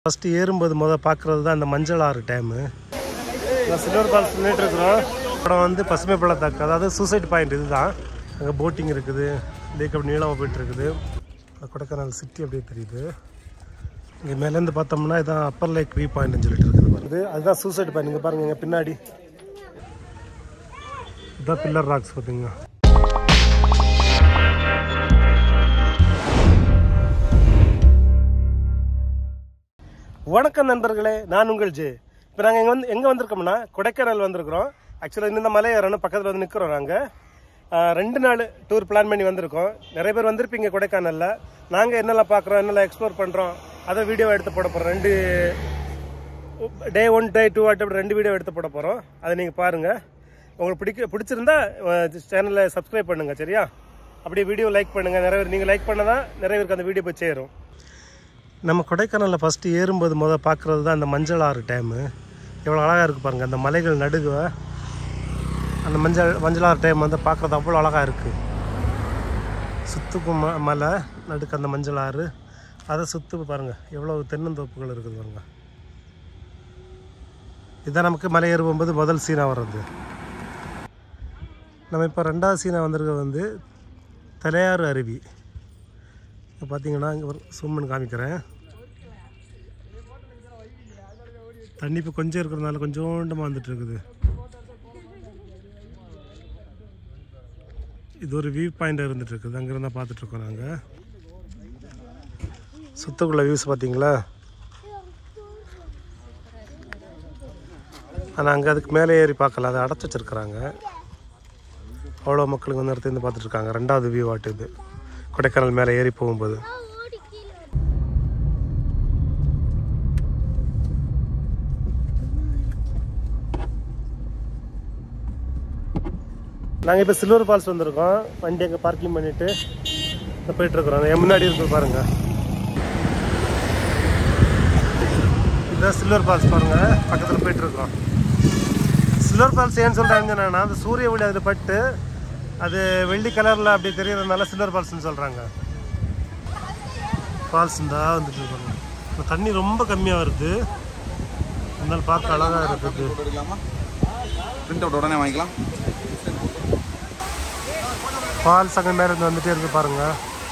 First ஏறும்போது முதல் பார்க்குறது தான் அந்த மஞ்சள் ஆறு டேமு சில்வர் ஃபால்ஸ் நின்றுட்டு இருக்கிறோம் அப்புறம் வந்து பசுமை பள்ளத்தாக்கு அதாவது சூசைட் பாயிண்ட் இதுதான் அங்கே போட்டிங் இருக்குது லேக் அப்படி நீளமாக போயிட்டு இருக்குது கொடைக்கானல் சிட்டி அப்படியே தெரியுது இங்கே மேலேருந்து பார்த்தோம்னா இதான் அப்பர் லேக் வியூ பாயிண்ட்னு சொல்லிட்டு இருக்குது பாருங்க இது அதுதான் சூசைட் பாயிண்ட் இங்கே பாருங்க இங்கே பின்னாடி இதுதான் பில்லர் ராக்ஸ் பார்த்தீங்க வணக்கம் நண்பர்களே நான் உங்கள் ஜே இப்போ நாங்கள் எங்கே வந்து எங்கே வந்திருக்கோம்னா கொடைக்கானல் வந்திருக்கிறோம் ஆக்சுவலாக இந்த மலை ஏறணும் பக்கத்தில் வந்து நிற்கிறோம் நாங்கள் ரெண்டு நாள் டூர் பிளான் பண்ணி வந்திருக்கோம் நிறைய பேர் வந்திருப்பீங்க கொடைக்கானலில் நாங்கள் என்னெல்லாம் பார்க்குறோம் என்னெல்லாம் எக்ஸ்ப்ளோர் பண்ணுறோம் அதை வீடியோ எடுத்து போட போகிறோம் ரெண்டு டே ஒன் டே டூ அப்படி ரெண்டு வீடியோ எடுத்து போட போகிறோம் அதை நீங்கள் பாருங்கள் உங்களுக்கு பிடிக்க பிடிச்சிருந்தா சேனலை சப்ஸ்கிரைப் பண்ணுங்கள் சரியா அப்படியே வீடியோ லைக் பண்ணுங்கள் நிறைய பேர் நீங்கள் லைக் பண்ணதான் நிறைய பேருக்கு அந்த வீடியோ போய் சேரும் நம்ம கொடைக்கானலில் ஃபஸ்ட்டு ஏறும்போது முதல் பார்க்குறது தான் அந்த மஞ்சள் ஆறு டேமு எவ்வளோ அழகாக இருக்குது பாருங்கள் அந்த மலைகள் நடுக அந்த மஞ்சள் மஞ்சள் ஆறு டேம் வந்து பார்க்குறது அவ்வளோ அழகாக இருக்குது சுத்துக்கும் ம மலை நடுக்கு அந்த மஞ்சள் ஆறு அதை சுற்று பாருங்கள் எவ்வளோ தென்னந்தோப்புகள் இருக்குது பாருங்கள் இதுதான் நமக்கு மலை ஏறும்போது முதல் சீனாக வர்றது நம்ம இப்போ ரெண்டாவது சீனா வந்திருக்கிறது வந்து தலையாறு அருவி இப்போ பார்த்தீங்கன்னா இங்கே ஒரு zoom பண்ணி காமிக்கிறேன் தண்ணி இப்போ கொஞ்சம் இருக்கிறதுனால கொஞ்சோண்டமாக வந்துட்டு இருக்குது இது ஒரு வியூ பாயிண்ட் இருந்துட்டு இருக்குது அங்கேருந்து தான் பார்த்துட்டு இருக்கோம் நாங்கள் சுத்தக்குள்ள வியூஸ் பார்த்தீங்களா ஆனால் அங்கே அதுக்கு மேலே ஏறி பார்க்கல அதை அடைச்சி வச்சிருக்கிறாங்க அவ்வளோ மக்களுக்கு வந்து இடத்துல இருந்து பார்த்துட்டு இருக்காங்க ரெண்டாவது வியூ ஆட்டு இது கொடைக்கானல் மேலே ஏறி போகும்போது நாங்கள் இப்போ சில்வர் ஃபால்ஸ் வந்திருக்கோம் வண்டி அங்கே பார்க்கிங் பண்ணிட்டு இப்போ போயிட்டு இருக்கிறோம் என் முன்னாடி இருக்கு பாருங்க இதுதான் சில்வர் ஃபால்ஸ் பாருங்க பக்கத்தில் போயிட்டு இருக்கோம் சில்வர் ஃபால்ஸ் ஏன்னு சொல்கிறாங்கன்னா அந்த சூரிய ஒளி அதில் பட்டு அது வெள்ளி கலரில் அப்படி தெரியறதுனால சில்வர் ஃபால்ஸ்னு சொல்கிறாங்க ஃபால்ஸ் இருந்தா வந்துட்டு இருக்காங்க இப்போ தண்ணி ரொம்ப கம்மியாக வருது அதனால பார்க்க அழகாக இருக்குது எடுக்கலாமா பிரிண்ட் அவுட் உடனே வாங்கிக்கலாம் ஃபால்ஸ் அங்கே மேலே இருந்து வந்துட்டே இருக்கு பாருங்க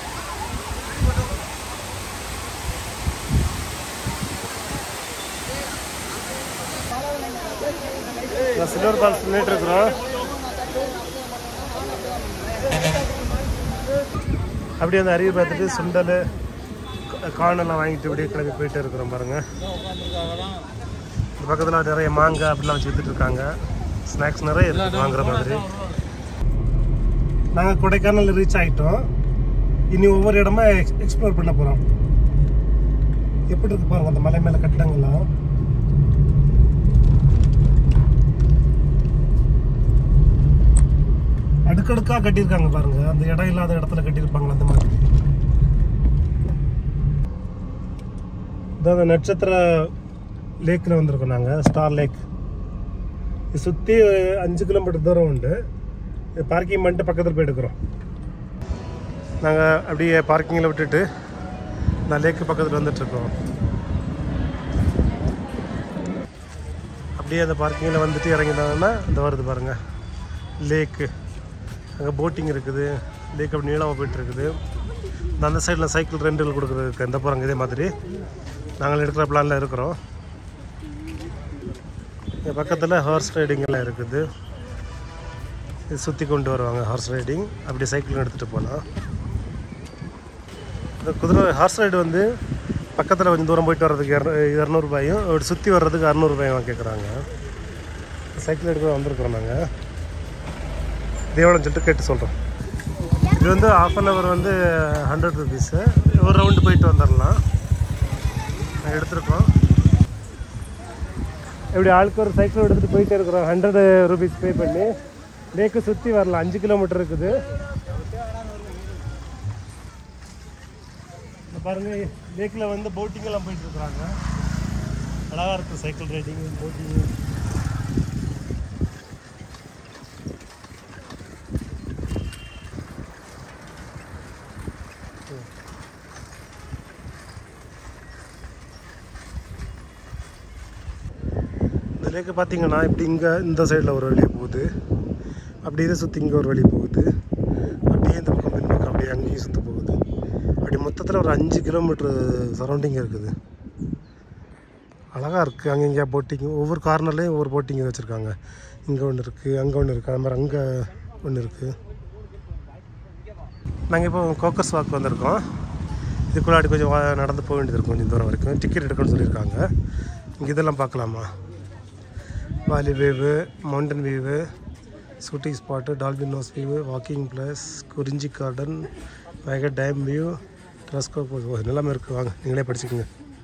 சில்வர் ஃபால்ஸ் நின்றுட்டு இருக்கிறோம் அப்படியே அந்த அருவி பார்த்துட்டு சுண்டல் கார்னெல்லாம் வாங்கிட்டு அப்படியே கிளம்பி போயிட்டு இருக்கிறோம் பாருங்க இந்த பக்கத்தில் நிறைய மாங்காய் அப்படிலாம் வச்சு வித்துட்டு இருக்காங்க ஸ்நாக்ஸ் நிறைய இருக்கு வாங்குற மாதிரி நாங்கள் கொடைக்கானல் ரீச் ஆகிட்டோம் இனி ஒவ்வொரு இடமா எக்ஸ்ப்ளோர் பண்ண போகிறோம் எப்படி இருக்கு பாருங்க அந்த மலை மேலே கட்டிடங்கள்லாம் அடுக்கடுக்காக கட்டியிருக்காங்க பாருங்க அந்த இடம் இல்லாத இடத்துல கட்டியிருப்பாங்களா அந்த மாதிரி இதான் நட்சத்திர லேக்கில் வந்திருக்கோம் நாங்கள் ஸ்டார் லேக் இது சுற்றி அஞ்சு கிலோமீட்டர் தூரம் உண்டு பார்க்கிங் பண்ணிட்டு பக்கத்தில் போய் எடுக்கிறோம் நாங்கள் அப்படியே பார்க்கிங்கில் விட்டுட்டு நான் லேக்கு பக்கத்தில் வந்துட்டுருக்கோம் அப்படியே அந்த பார்க்கிங்கில் வந்துட்டு இறங்கினாங்கன்னா இந்த வருது பாருங்கள் லேக்கு அங்கே போட்டிங் இருக்குது லேக் அப்படி நீளமாக போயிட்டுருக்குது அந்த சைடில் சைக்கிள் ரெண்டுகள் கொடுக்குறதுக்கு எந்த போகிறாங்க இதே மாதிரி நாங்கள் எடுக்கிற பிளானில் இருக்கிறோம் இங்கே பக்கத்தில் ஹார்ஸ் ரைடிங் எல்லாம் இருக்குது இது சுற்றி கொண்டு வருவாங்க ஹார்ஸ் ரைடிங் அப்படி சைக்கிள் எடுத்துகிட்டு போகலாம் இந்த குதிரை ஹார்ஸ் ரைடு வந்து பக்கத்தில் கொஞ்சம் தூரம் போயிட்டு வர்றதுக்கு இரநூ இரநூறுபாயும் அப்படி சுற்றி வர்றதுக்கு அறநூறுபாயும் கேட்குறாங்க சைக்கிள் எடுக்க வந்திருக்கிறோம் நாங்கள் இது எவ்வளோன்னு சொல்லிட்டு கேட்டு சொல்கிறோம் இது வந்து ஆஃப் அன் ஹவர் வந்து ஹண்ட்ரட் ருபீஸு ஒரு ரவுண்டு போயிட்டு வந்துடலாம் நாங்கள் எடுத்திருக்கோம் எப்படி ஆளுக்கு ஒரு சைக்கிள் எடுத்துகிட்டு போயிட்டே இருக்கிறோம் ஹண்ட்ரட் ருபீஸ் பே பண்ணி லேக்கு சுற்றி வரலாம் அஞ்சு கிலோமீட்டர் இருக்குது இந்த பாருங்க லேக்கில் வந்து போட்டிங் எல்லாம் போயிட்டு இருக்கிறாங்க அழகாக இருக்கும் சைக்கிள் ரைடிங் போட்டிங் இந்த லேக்கு பார்த்தீங்கன்னா இப்படி இங்கே இந்த சைடில் ஒரு வழி போகுது அப்படியே இதை சுற்றி இங்கே ஒரு வழி போகுது அப்படியே இந்த பக்கம் இந்த பக்கம் அப்படியே அங்கேயும் சுற்றி போகுது அப்படி மொத்தத்தில் ஒரு அஞ்சு கிலோமீட்ரு சரௌண்டிங் இருக்குது அழகாக இருக்குது அங்கே இங்கே போட்டிங் ஒவ்வொரு கார்னர்லேயும் ஒவ்வொரு போட்டிங் வச்சுருக்காங்க இங்கே ஒன்று இருக்குது அங்கே ஒன்று இருக்குது அது மாதிரி அங்கே ஒன்று இருக்குது நாங்கள் இப்போ கோக்கர்ஸ் வாக் வந்திருக்கோம் இதுக்குள்ளாடி கொஞ்சம் வா- நடந்து போக வேண்டியது இருக்கும் கொஞ்சம் தூரம் வரைக்கும் டிக்கெட் எடுக்கணும்னு சொல்லியிருக்காங்க இங்கே இதெல்லாம் பார்க்கலாமா valley view mountain view shooting spot dolphin nose view walking place Kurinji garden மேக டேம் வியூ டெலஸ்கோப் எல்லாமே இருக்குது வாங்க நீங்களே படிச்சுக்கோங்க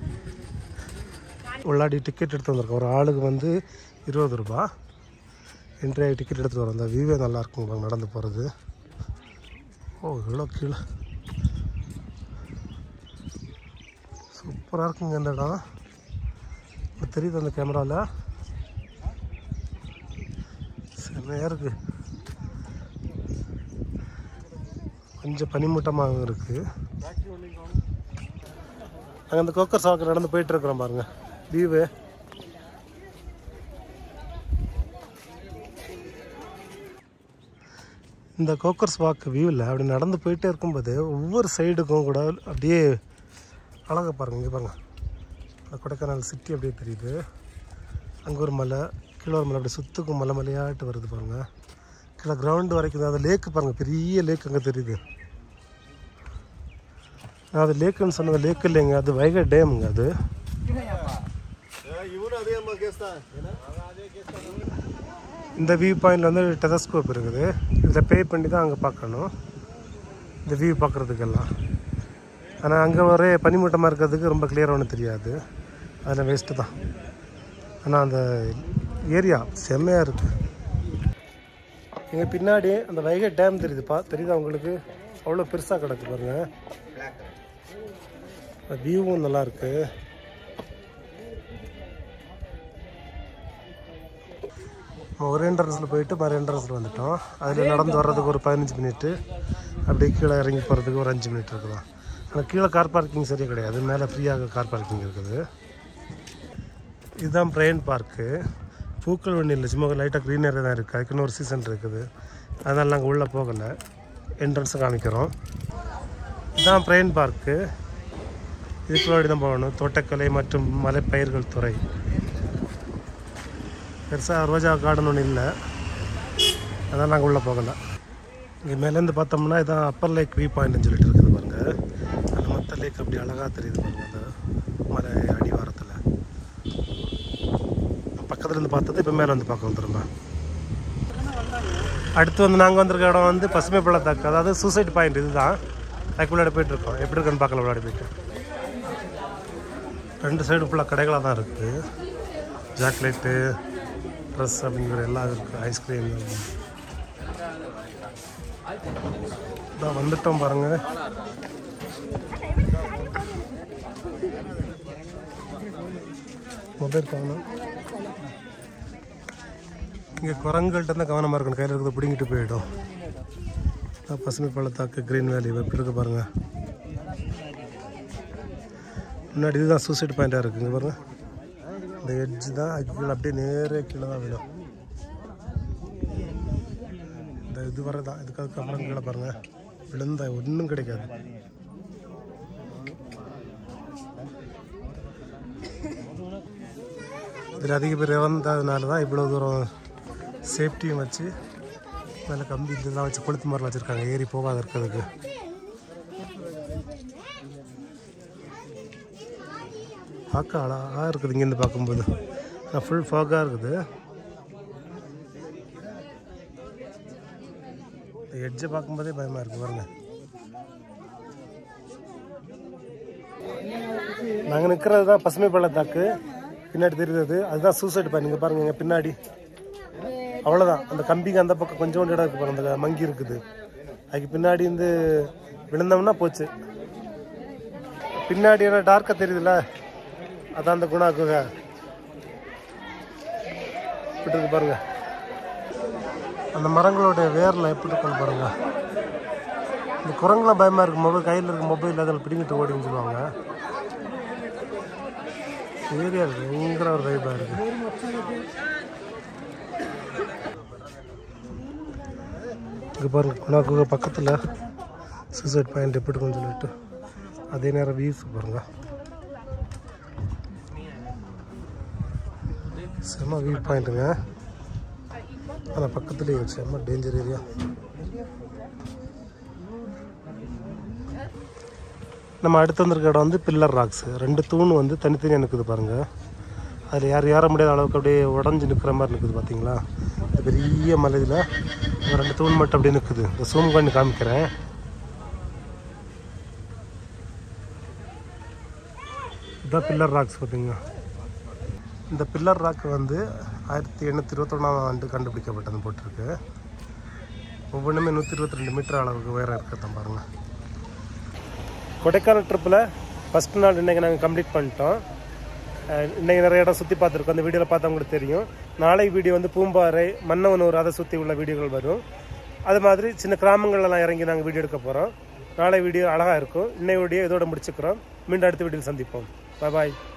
உள்ளாடி டிக்கெட் எடுத்து வந்திருக்கோம் ஒரு ஆளுக்கு வந்து இருபது ரூபா என்ட்ரி ஆகி டிக்கெட் எடுத்துகிட்டு வரோம் அந்த வியூவே நல்லா இருக்குங்க பாருங்க, நடந்து போகிறது ஓ இவ்வளோ கீழே சூப்பராக இருக்குங்க இந்த இடம் இப்போ தெரியுது அந்த கேமராவில் செம்மையாக இருக்கு கொஞ்சம் பனிமூட்டமாக இருக்குது நாங்கள் அந்த கோக்கர் சாக்கு நடந்து போயிட்டு இருக்கிறோம் பாருங்க வியூவு இந்த கோக்கர்ஸ் வாக் வியூவில் அப்படி நடந்து போயிட்டே இருக்கும்போது ஒவ்வொரு சைடுக்கும் கூட அப்படியே அழகா பாருங்க இங்கே பாருங்க அந்த கொடைக்கானல் சிட்டி அப்படியே தெரியுது அங்கே ஒரு மலை கீழே ஒரு மலை அப்படியே சுத்துக்கும் மலை மலையாட்டு வருது பாருங்க கீழே கிரவுண்டு வரைக்கும் தான். அந்த லேக்கு பாருங்க பெரிய லேக் அங்கே தெரியுது நான் அது லேக்குன்னு சொன்னது லேக் இல்லைங்க அது வைகை டேமுங்க அது இந்த வியூ பாயிண்டில் வந்து டெலஸ்கோப் இருக்குது இதில் பே பண்ணி தான் அங்கே பார்க்கணும் இந்த வியூ பார்க்குறதுக்கெல்லாம் ஆனால் அங்கே ஒரே பனிமூட்டமாக இருக்கிறதுக்கு ரொம்ப கிளியராக ஒன்றும் தெரியாது அதில் வேஸ்ட்டு தான் ஆனால் அந்த ஏரியா செம்மையாக இருக்குது எங்கள் பின்னாடி அந்த வைகை டேம் தெரியுதுப்பா தெரியுதா உங்களுக்கு அவ்வளோ பெருசாக கிடக்கு பாருங்க வியூவும் நல்லா இருக்கு நம்ம ஒரு என்ட்ரன்ஸில் போயிட்டு மறு என்ட்ரன்ஸில் வந்துட்டோம் அதில் நடந்து வர்றதுக்கு ஒரு பதினஞ்சு மினிட்டு அப்படியே கீழே இறங்கி போகிறதுக்கு ஒரு அஞ்சு மினிட் இருக்குதான் ஆனால் கீழே கார் பார்க்கிங் சரியாக கிடையாது மேலே ஃப்ரீயாக கார் பார்க்கிங் இருக்குது இதுதான் பிரெயின் பார்க்கு பூக்கள் ஒன்றும் இல்லை சும்மா லைட்டாக க்ரீனரி தான் இருக்குது அதுக்கு இன்னொரு சீசன் இருக்குது அதனால் நாங்கள் உள்ளே போகலை என்ட்ரன்ஸை காமிக்கிறோம் இதுதான் பிரெயின் பார்க்கு இதுக்குள்ளாடி தான் போகணும் தோட்டக்கலை மற்றும் மலைப்பயிர்கள் துறை பெருசாக ரோஜா கார்டன் ஒன்றும் இல்லை அதனால் நாங்கள் உள்ளே போகலை இங்கே மேலேருந்து பார்த்தோம்னா இதான் அப்பர் லேக் வியூ பாயிண்ட்னு சொல்லிட்டு இருக்குது பாருங்க அதில் மொத்த லேக் அப்படி அழகாக தெரியுது பாருங்க அந்த மலை அடிவாரத்தில் பக்கத்துல இருந்து பார்த்தது இப்போ மேலே வந்து பார்க்க திரும்ப அடுத்து வந்து நாங்கள் வந்திருக்க இடம் வந்து பசுமை பள்ளத்தாக்கு அதாவது சூசைட் பாயிண்ட் இதுதான் அதுக்குள்ளாடி போயிட்டு இருக்கோம் எப்படி இருக்குன்னு பார்க்கலாம் விளையாடி போயிட்டு ரெண்டு சைடு ஃபுல்லாக கடைகளாக தான் இருக்குது சாக்லேட்டு ட்ரெஸ் அப்படிங்கிற எல்லாம் இருக்குது ஐஸ்கிரீம் இதான் வந்துட்டோம் பாருங்க மொபைல் காணும் இங்கே குரங்குகள்கிட்ட தான் கவனமாக இருக்கணும் கையில் இருக்கிறத பிடிங்கிட்டு போயிடும் இதான் பசுமை பள்ளத்தாக்கு க்ரீன் வேலி எப்படி இருக்கு பாருங்க முன்னாடி இதுதான் சூசைட் பாயிண்டாக இருக்குங்க பாருங்க இந்த எட்ஜ் தான் அதுக்கு கீழே அப்படியே நேரே கீழே தான் விடும் இந்த இது வரை தான் இதுக்கு அதுக்கப்புறம் கீழே பாருங்க விழுந்தா ஒன்றும் கிடைக்காது இதில் அதிக பேர் இறந்ததுனால தான் இவ்வளோ தூரம் சேஃப்டியும் வச்சு மேலே கம்பி இதெல்லாம் வச்சு கொளுத்து மாதிரிலாம் வச்சுருக்காங்க ஏறி போகாத இருக்கிறதுக்கு பார்க்க அழகாக இருக்குது இங்கேருந்து பார்க்கும்போது ஃபுல் ஃபாகாக இருக்குது எட்ஜை பார்க்கும்போதே பயமாக இருக்குது பாருங்க நாங்கள் நிற்கிறது தான் பசுமை பள்ளத்தாக்கு பின்னாடி தெரியுது அதுதான் சூசைட் பாயிண்ட் இங்கே பாருங்க இங்கே பின்னாடி அவ்வளோதான் அந்த கம்பிக்கு அந்த பக்கம் கொஞ்சோண்டு இடம் இருக்குது பாருங்க அந்த மங்கி இருக்குது அதுக்கு பின்னாடி வந்து விழுந்தோம்னா போச்சு பின்னாடி என்ன டார்க்காக தெரியுதுல்ல அதான் அந்த குணா குகை இப்படி இருக்கு பாருங்க அந்த மரங்களோட வேர்ல எப்படி இருக்குன்னு பாருங்க இந்த குரங்குலாம் பயமா இருக்கு மொபைல் கையில் இருக்க மொபைல் அதில் பிடிங்கிட்டு ஓடின்னு சொல்லுவாங்க ஏரியா பயங்கர ஒரு வைப்பாக இருக்கு இங்கே பாருங்க குணாக்கு பக்கத்தில் சூசைட் பாயிண்ட் எப்படி இருக்குன்னு சொல்லிட்டு அதே நேரம் வியூஸ் பாருங்க செம்ம வியூ பாயிண்ட்டுங்க ஆனால் பக்கத்துலேயே செம்ம டேஞ்சர் ஏரியா நம்ம அடுத்து வந்திருக்க இடம் வந்து பில்லர் ராக்ஸ் ரெண்டு தூண் வந்து தனித்தனியாக நிற்குது பாருங்கள் அதில் யார் ஏற முடியாத அளவுக்கு அப்படியே உடஞ்சி நிற்கிற மாதிரி நிற்குது பார்த்தீங்களா இந்த பெரிய மலையில் இந்த ரெண்டு தூண் மட்டும் அப்படியே நிற்குது இந்த சூம் பண்ணி காமிக்கிறேன் இதுதான் பில்லர் ராக்ஸ் பார்த்தீங்க இந்த பில்லர் ராக் வந்து ஆயிரத்தி எண்ணூற்றி இருபத்தொன்னாம் ஆண்டு கண்டுபிடிக்கப்பட்டது போட்டிருக்கு ஒவ்வொன்றுமே நூற்றி இருபத்தி ரெண்டு மீட்டர் அளவுக்கு உயரம் இருக்கத்தான் பாருங்கள் கொடைக்கானல் ட்ரிப்பில் ஃபஸ்ட் நாள் இன்றைக்கி நாங்கள் கம்ப்ளீட் பண்ணிட்டோம் அஹ் இன்னைக்கு நிறைய இடம் சுற்றி பார்த்துருக்கோம் அந்த வீடியோவில் பார்த்தவங்களுக்கு தெரியும் நாளை வீடியோ வந்து பூம்பாறை மன்னவனூர் அதை சுற்றி உள்ள வீடியோகள் வரும் அது மாதிரி சின்ன கிராமங்கள்லாம் இறங்கி நாங்கள் வீடியோ எடுக்க போகிறோம் நாளை வீடியோ அழகாக இருக்கும் இன்னை வீடியோ இதோட முடிச்சுக்கிறோம் மீண்டும் அடுத்த வீடியோவில் சந்திப்போம் பாய்